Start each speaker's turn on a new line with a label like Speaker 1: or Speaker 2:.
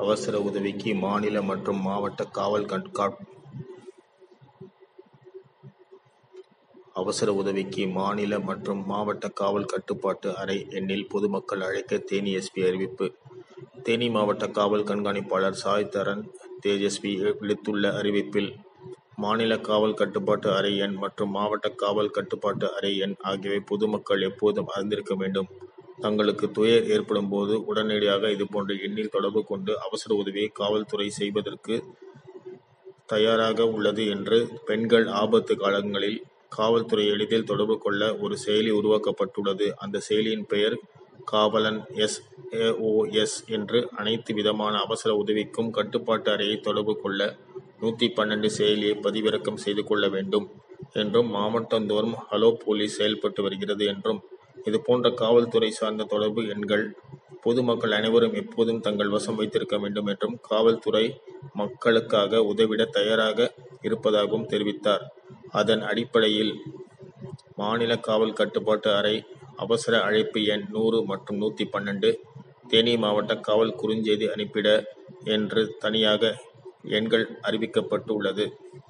Speaker 1: அவசர உதவிக்கு மாநில மற்றும் மாவட்ட காவல் கண்காட் அவசர உதவிக்கு மாநில மற்றும் மாவட்ட காவல் கட்டுப்பாட்டு அறை எண்ணில் பொதுமக்கள் அழைக்க தேனி எஸ்பி அறிவிப்பு தேனி மாவட்ட காவல் கண்காணிப்பாளர் சாய் தரன் தேஜஸ்வி விடுத்துள்ள அறிவிப்பில் மாநில காவல் கட்டுப்பாட்டு அறை எண் மற்றும் மாவட்ட காவல் கட்டுப்பாட்டு அறை எண் ஆகியவை பொதுமக்கள் எப்போதும் அறிந்திருக்க வேண்டும் தங்களுக்கு துயர் ஏற்படும் போது உடனடியாக இதுபோன்ற எண்ணில் தொடர்பு கொண்டு அவசர உதவியை காவல்துறை செய்வதற்கு தயாராக உள்ளது என்று பெண்கள் ஆபத்து காலங்களில் காவல்துறை எளிதில் தொடர்பு கொள்ள ஒரு செயலி உருவாக்கப்பட்டுள்ளது அந்த செயலியின் பெயர் காவலன் எஸ் ஏஓஎஸ் என்று அனைத்து விதமான அவசர உதவிக்கும் கட்டுப்பாட்டு அறையை தொடர்பு கொள்ள நூற்றி பன்னெண்டு செயலியை பதிவிறக்கம் செய்து கொள்ள வேண்டும் என்றும் மாவட்டந்தோறும் ஹலோ போலீஸ் செயல்பட்டு வருகிறது என்றும் இதுபோன்ற காவல்துறை சார்ந்த தொடர்பு எண்கள் பொதுமக்கள் அனைவரும் எப்போதும் தங்கள் வசம் வைத்திருக்க வேண்டும் என்றும் காவல்துறை மக்களுக்காக உதவிட தயாராக இருப்பதாகவும் தெரிவித்தார் அதன் அடிப்படையில் மாநில காவல் கட்டுப்பாட்டு அறை அவசர அழைப்பு எண் நூறு மற்றும் நூற்றி பன்னெண்டு தேனி மாவட்ட காவல் குறுஞ்செய்தி அனுப்பிட என்று தனியாக எண்கள் அறிவிக்கப்பட்டு உள்ளது